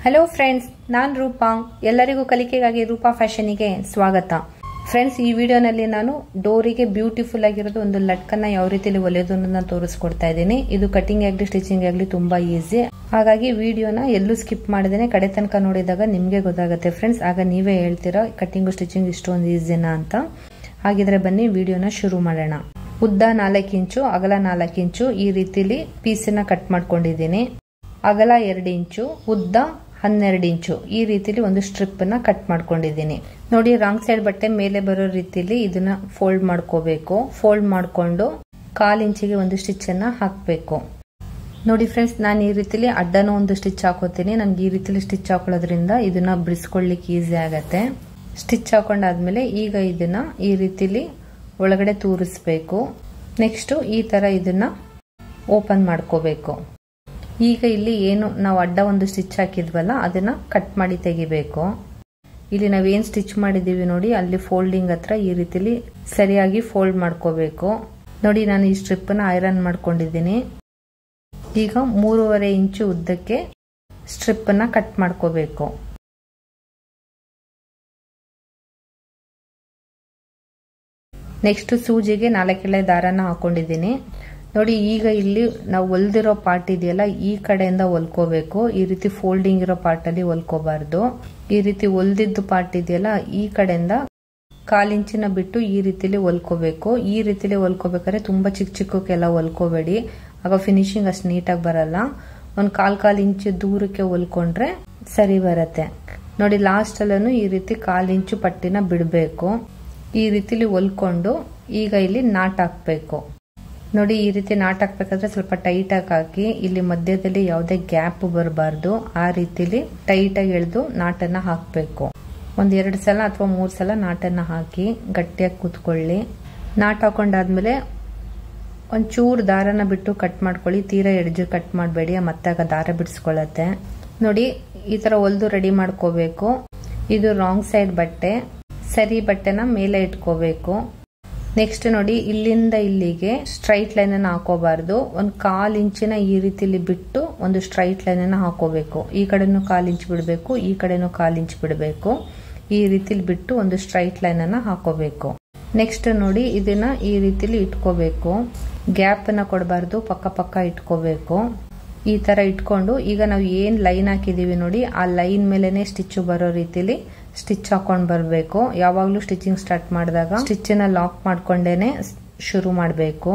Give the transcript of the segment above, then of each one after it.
hello friends ನಾನು ರೂಪಾ ಎಲ್ಲರಿಗೂ ಕಲಿಕೆಗಾಗಿ ರೂಪಾ ಫ್ಯಾಷನಿಗೆ ಸ್ವಾಗತ ಫ್ರೆಂಡ್ಸ್ ಈ ವಿಡಿಯೋನಲ್ಲಿ ನಾನು ಡೋರಿಗೆ ಬ್ಯೂಟಿಫುಲ್ ಆಗಿರೋದು ಒಂದು ಲಟ್ಕನ್ನ ಯಾವ ರೀತಿಯಲ್ಲಿ ಹೊಲಿಯೋದು ಅನ್ನೋದನ್ನ ತೋರಿಸ್ಕೊಡ್ತಾ ಇದ್ದೀನಿ ಇದು ಕಟಿಂಗ್ ಆಗಲಿ ಸ್ಟಿಚಿಂಗ್ ಆಗಲಿ ತುಂಬಾ ಈಸಿ ಹಾಗಾಗಿ ವಿಡಿಯೋನ ಎಲ್ಲೂ ಸ್ಕಿಪ್ ಮಾಡಿದೇನೆ ಕಡೆ ತನಕ ನೋಡಿದಾಗ ನಿಮಗೆ ಗೊತ್ತಾಗುತ್ತೆ ಫ್ರೆಂಡ್ಸ್ ಆಗ ನೀವೇ ಹೇಳ್ತೀರಾ ಕಟಿಂಗು ಸ್ಟಿಚಿಂಗ್ ಇಷ್ಟೊಂದು ಈಸಿನಾ ಅಂತ ಹಾಗಿದ್ರೆ ಬನ್ನಿ ವಿಡಿಯೋನ ಶುರು ಮಾಡೋಣ ಉದ್ದ ನಾಲ್ಕು ಇಂಚು ಅಗಲ ನಾಲ್ಕು ಇಂಚು ಈ ರೀತಿಲಿ ಪೀಸನ್ನ ಕಟ್ ಮಾಡ್ಕೊಂಡಿದ್ದೀನಿ ಅಗಲ ಎರಡು ಇಂಚು ಉದ್ದ ಹನ್ನೆರಡು ಇಂಚು ಈ ರೀತಿಲಿ ಒಂದು ಸ್ಟ್ರಿಪ್ ನ ಕಟ್ ಮಾಡ್ಕೊಂಡಿದ್ದೀನಿ ನೋಡಿ ರಾಂಗ್ ಸೈಡ್ ಬಟ್ಟೆ ಮೇಲೆ ಬರೋ ರೀತಿಲಿ ಇದನ್ನ ಫೋಲ್ಡ್ ಮಾಡ್ಕೋಬೇಕು ಫೋಲ್ಡ್ ಮಾಡ್ಕೊಂಡು ಕಾಲ್ ಇಂಚಿಗೆ ಒಂದು ಸ್ಟಿಚ್ ಅನ್ನ ಹಾಕಬೇಕು ನೋಡಿ ಫ್ರೆಂಡ್ಸ್ ನಾನು ಈ ರೀತಿಲಿ ಅಡ್ಡನೂ ಒಂದು ಸ್ಟಿಚ್ ಹಾಕೋತೀನಿ ನನ್ಗೆ ಈ ರೀತಿಲಿ ಸ್ಟಿಚ್ ಹಾಕೊಳ್ಳೋದ್ರಿಂದ ಇದನ್ನ ಬಿಡಿಸ್ಕೊಳ್ಳಿಕ್ಕೆ ಈಸಿ ಆಗತ್ತೆ ಸ್ಟಿಚ್ ಹಾಕೊಂಡಾದ್ಮೇಲೆ ಈಗ ಇದನ್ನ ಈ ರೀತಿಲಿ ಒಳಗಡೆ ತೂರಿಸ್ಬೇಕು ನೆಕ್ಸ್ಟ್ ಈ ತರ ಇದನ್ನ ಓಪನ್ ಮಾಡ್ಕೋಬೇಕು ಈಗ ಇಲ್ಲಿ ಏನು ನಾವು ಅಡ್ಡ ಒಂದು ಸ್ಟಿಚ್ ಹಾಕಿದ್ವಲ್ಲ ಅದನ್ನ ಕಟ್ ಮಾಡಿ ತೆಗಿಬೇಕು ಇಲ್ಲಿ ನಾವೇನು ಸ್ಟಿಚ್ ಮಾಡಿದ್ದೀವಿ ನೋಡಿ ಅಲ್ಲಿ ಫೋಲ್ಡಿಂಗ್ ಹತ್ರ ಈ ರೀತಿಲಿ ಸರಿಯಾಗಿ ಫೋಲ್ಡ್ ಮಾಡ್ಕೋಬೇಕು ನೋಡಿ ನಾನು ಈ ಸ್ಟ್ರಿಪ್ಪನ್ನ ಐರನ್ ಮಾಡ್ಕೊಂಡಿದ್ದೀನಿ ಈಗ ಮೂರುವರೆ ಇಂಚು ಉದ್ದಕ್ಕೆ ಸ್ಟ್ರಿಪ್ಪನ್ನ ಕಟ್ ಮಾಡ್ಕೋಬೇಕು ನೆಕ್ಸ್ಟ್ ಸೂಜಿಗೆ ನಾಲ್ಕೆಳೆ ದಾರನ ಹಾಕೊಂಡಿದ್ದೀನಿ ನೋಡಿ ಈಗ ಇಲ್ಲಿ ನಾವು ಹೊಲ್ದಿರೋ ಪಾರ್ಟ್ ಇದೆಯಲ್ಲ ಈ ಕಡೆಯಿಂದ ಹೊಲ್ಕೋಬೇಕು ಈ ರೀತಿ ಫೋಲ್ಡಿಂಗ್ ಇರೋ ಪಾರ್ಟ್ ಅಲ್ಲಿ ಹೊಲ್ಕೋಬಾರ್ದು ಈ ರೀತಿ ಹೊಲ್ದಿದ್ದು ಪಾರ್ಟ್ ಇದೆಯಲ್ಲ ಈ ಕಡೆಯಿಂದ ಕಾಲಿಂಚಿನ ಬಿಟ್ಟು ಈ ರೀತಿಲಿ ಹೊಲ್ಕೋಬೇಕು ಈ ರೀತಿಲಿ ಹೊಲ್ಕೋಬೇಕಾದ್ರೆ ತುಂಬಾ ಚಿಕ್ಕ ಚಿಕ್ಕಕ್ಕೆಲ್ಲ ಹೊಲ್ಕೋಬೇಡಿ ಆಗ ಫಿನಿಶಿಂಗ್ ಅಷ್ಟು ನೀಟಾಗಿ ಬರಲ್ಲ ಒಂದ್ ಕಾಲ್ ಕಾಲ್ ಇಂಚು ದೂರಕ್ಕೆ ಹೊಲ್ಕೊಂಡ್ರೆ ಸರಿ ಬರತ್ತೆ ನೋಡಿ ಲಾಸ್ಟ್ ಅಲ್ಲೂ ಈ ರೀತಿ ಕಾಲ್ ಇಂಚು ಪಟ್ಟಿನ ಬಿಡಬೇಕು ಈ ರೀತಿಲಿ ಹೊಲ್ಕೊಂಡು ಈಗ ಇಲ್ಲಿ ನಾಟ್ ಹಾಕ್ಬೇಕು ನೋಡಿ ಈ ರೀತಿ ನಾಟ್ ಹಾಕ್ಬೇಕಾದ್ರೆ ಸ್ವಲ್ಪ ಟೈಟ್ ಆಗಿ ಹಾಕಿ ಇಲ್ಲಿ ಮಧ್ಯದಲ್ಲಿ ಯಾವುದೇ ಗ್ಯಾಪ್ ಬರಬಾರ್ದು ಆ ರೀತಿಲಿ ಟೈಟ್ ಆಗಿ ಎಳೆದು ನಾಟನ್ನ ಹಾಕಬೇಕು ಒಂದ್ ಎರಡು ಸಲ ಅಥವಾ ಮೂರ್ ಸಲ ನಾಟನ್ನ ಹಾಕಿ ಗಟ್ಟಿಯಾಗಿ ಕೂತ್ಕೊಳ್ಳಿ ನಾಟ್ ಹಾಕೊಂಡಾದ್ಮೇಲೆ ಒಂಚೂರು ದಾರನ ಬಿಟ್ಟು ಕಟ್ ಮಾಡ್ಕೊಳ್ಳಿ ತೀರಾ ಎಡ್ಜು ಕಟ್ ಮಾಡಬೇಡಿ ಮತ್ತೆ ಆಗ ದಾರ ಬಿಡಿಸ್ಕೊಳ್ಳತ್ತೆ ನೋಡಿ ಈ ತರ ಹೊಲ್ದು ರೆಡಿ ಮಾಡ್ಕೋಬೇಕು ಇದು ರಾಂಗ್ ಸೈಡ್ ಬಟ್ಟೆ ಸರಿ ಬಟ್ಟೆನ ಮೇಲೆ ಇಟ್ಕೋಬೇಕು ನೆಕ್ಸ್ಟ್ ನೋಡಿ ಇಲ್ಲಿಂದ ಇಲ್ಲಿಗೆ ಸ್ಟ್ರೈಟ್ ಲೈನ್ ಅನ್ನ ಹಾಕೋಬಾರ್ದು ಒಂದು ಕಾಲ್ ಇಂಚಿನ ಈ ರೀತಿಲಿ ಬಿಟ್ಟು ಒಂದು ಸ್ಟ್ರೈಟ್ ಲೈನ್ ಅನ್ನ ಹಾಕೋಬೇಕು ಈ ಕಡೆನೂ ಕಾಲ್ ಇಂಚ್ ಬಿಡಬೇಕು ಈ ಕಡೆನೂ ಕಾಲ್ ಇಂಚ್ ಬಿಡಬೇಕು ಈ ರೀತಿಲಿ ಬಿಟ್ಟು ಒಂದು ಸ್ಟ್ರೈಟ್ ಲೈನ್ ಅನ್ನ ಹಾಕೋಬೇಕು ನೆಕ್ಸ್ಟ್ ನೋಡಿ ಇದನ್ನ ಈ ರೀತಿಲಿ ಇಟ್ಕೋಬೇಕು ಗ್ಯಾಪ್ ಅನ್ನ ಕೊಡಬಾರ್ದು ಪಕ್ಕ ಪಕ್ಕ ಇಟ್ಕೋಬೇಕು ಈ ತರ ಇಟ್ಕೊಂಡು ಈಗ ನಾವು ಏನ್ ಲೈನ್ ಹಾಕಿದೀವಿ ನೋಡಿ ಆ ಲೈನ್ ಮೇಲೆನೆ ಸ್ಟಿಚ್ ಬರೋ ರೀತಿಲಿ ಸ್ಟಿಚ್ ಹಾಕೊಂಡ್ ಬರಬೇಕು ಯಾವಾಗ್ಲೂ ಸ್ಟಿಚಿಂಗ್ ಸ್ಟಾರ್ಟ್ ಮಾಡಿದಾಗ ಸ್ಟಿಚ್ ನ ಲಾಕ್ ಮಾಡ್ಕೊಂಡೇನೆ ಶುರು ಮಾಡಬೇಕು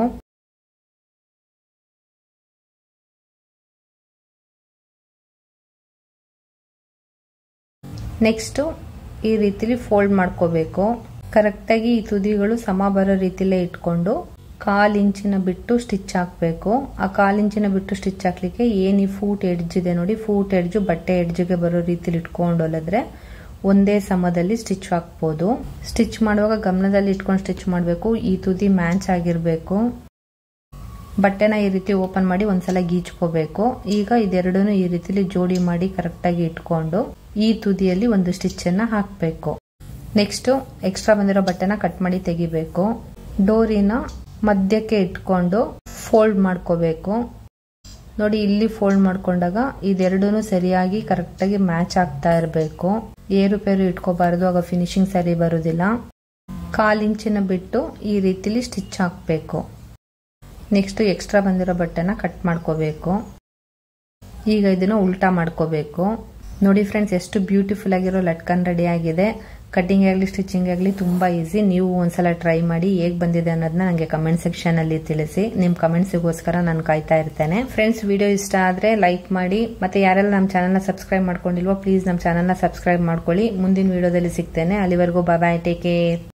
ನೆಕ್ಸ್ಟ್ ಈ ರೀತಿಲಿ ಫೋಲ್ಡ್ ಮಾಡ್ಕೋಬೇಕು ಕರೆಕ್ಟಾಗಿ ಈ ತುದಿಗಳು ಸಮ ಬರೋ ರೀತಿಲೇ ಇಟ್ಕೊಂಡು ಕಾಲ್ ಇಂಚಿನ ಬಿಟ್ಟು ಸ್ಟಿಚ್ ಹಾಕಬೇಕು ಆ ಕಾಲ್ ಇಂಚಿನ ಬಿಟ್ಟು ಸ್ಟಿಚ್ ಹಾಕ್ಲಿಕ್ಕೆ ಏನ್ ಈ ಫೂಟ್ ಎಡ್ಜ್ ಇದೆ ನೋಡಿ ಫೂಟ್ ಎಡ್ಜು ಬಟ್ಟೆ ಎಡ್ಜ್ಗೆ ಬರೋ ರೀತಿಲಿ ಇಟ್ಕೊಂಡು ಹೊಲಿದ್ರೆ ಒಂದೇ ಸಮದಲ್ಲಿ ಸ್ಟಿಚ್ ಹಾಕ್ಬೋದು ಸ್ಟಿಚ್ ಮಾಡುವಾಗ ಗಮನದಲ್ಲಿ ಇಟ್ಕೊಂಡು ಸ್ಟಿಚ್ ಮಾಡಬೇಕು ಈ ತುದಿ ಮ್ಯಾಚ್ ಆಗಿರಬೇಕು ಬಟ್ಟೆನ ಈ ರೀತಿ ಓಪನ್ ಮಾಡಿ ಒಂದ್ಸಲ ಗೀಚ್ಕೋಬೇಕು ಈಗ ಇದೆರಡೂ ಈ ರೀತಿಲಿ ಜೋಡಿ ಮಾಡಿ ಕರೆಕ್ಟಾಗಿ ಇಟ್ಕೊಂಡು ಈ ತುದಿಯಲ್ಲಿ ಒಂದು ಸ್ಟಿಚ್ ಅನ್ನ ಹಾಕಬೇಕು ನೆಕ್ಸ್ಟ್ ಎಕ್ಸ್ಟ್ರಾ ಬಂದಿರೋ ಬಟ್ಟೆನ ಕಟ್ ಮಾಡಿ ತೆಗಿಬೇಕು ಡೋರಿನ ಮಧ್ಯಕ್ಕೆ ಇಟ್ಕೊಂಡು ಫೋಲ್ಡ್ ಮಾಡ್ಕೋಬೇಕು ನೋಡಿ ಇಲ್ಲಿ ಫೋಲ್ಡ್ ಮಾಡ್ಕೊಂಡಾಗ ಇದೆರಡೂ ಸರಿಯಾಗಿ ಕರೆಕ್ಟಾಗಿ ಮ್ಯಾಚ್ ಆಗ್ತಾ ಇರಬೇಕು ಏರುಪೇರು ಇಟ್ಕೋಬಾರ್ದು ಆಗ ಫಿನಿಶಿಂಗ್ ಸರಿ ಬರುದಿಲ್ಲ ಕಾಲಿಂಚಿನ ಬಿಟ್ಟು ಈ ರೀತಿಲಿ ಸ್ಟಿಚ್ ಹಾಕಬೇಕು ನೆಕ್ಸ್ಟ್ ಎಕ್ಸ್ಟ್ರಾ ಬಂದಿರೋ ಬಟ್ಟೆನ ಕಟ್ ಮಾಡ್ಕೋಬೇಕು ಈಗ ಇದನ್ನ ಉಲ್ಟಾ ಮಾಡ್ಕೋಬೇಕು ನೋಡಿ ಫ್ರೆಂಡ್ಸ್ ಎಷ್ಟು ಬ್ಯೂಟಿಫುಲ್ ಆಗಿರೋ ಲಟ್ಕನ್ ರೆಡಿ ಆಗಿದೆ ಕಟಿಂಗ್ ಆಗಲಿ ಸ್ಟಿಚಿಂಗ್ ಆಗಲಿ ತುಂಬಾ ಈಸಿ ನೀವು ಒಂದ್ಸಲ ಟ್ರೈ ಮಾಡಿ ಹೇಗ್ ಬಂದಿದೆ ಅನ್ನೋದನ್ನ ನನಗೆ ಕಮೆಂಟ್ ಸೆಕ್ಷನ್ ಅಲ್ಲಿ ತಿಳಿಸಿ ನಿಮ್ ಕಮೆಂಟ್ಸಿಗೋಸ್ಕರ ನಾನು ಕಾಯ್ತಾ ಇರ್ತೇನೆ ಫ್ರೆಂಡ್ಸ್ ವಿಡಿಯೋ ಇಷ್ಟ ಆದ್ರೆ ಲೈಕ್ ಮಾಡಿ ಮತ್ತೆ ಯಾರೆಲ್ಲ ನಮ್ಮ ಚಾನಲ್ನ ಸಬ್ಸ್ಕ್ರೈಬ್ ಮಾಡ್ಕೊಂಡಿಲ್ವೋ ಪ್ಲೀಸ್ ನಮ್ಮ ಚಾನಲ್ನ ಸಬ್ಸ್ಕ್ರೈಬ್ ಮಾಡ್ಕೊಳ್ಳಿ ಮುಂದಿನ ವಿಡಿಯೋದಲ್ಲಿ ಸಿಗ್ತೇನೆ ಅಲ್ಲಿವರೆಗೂ ಬಾಯ್ ಟೇಕ್ ಕೇರ್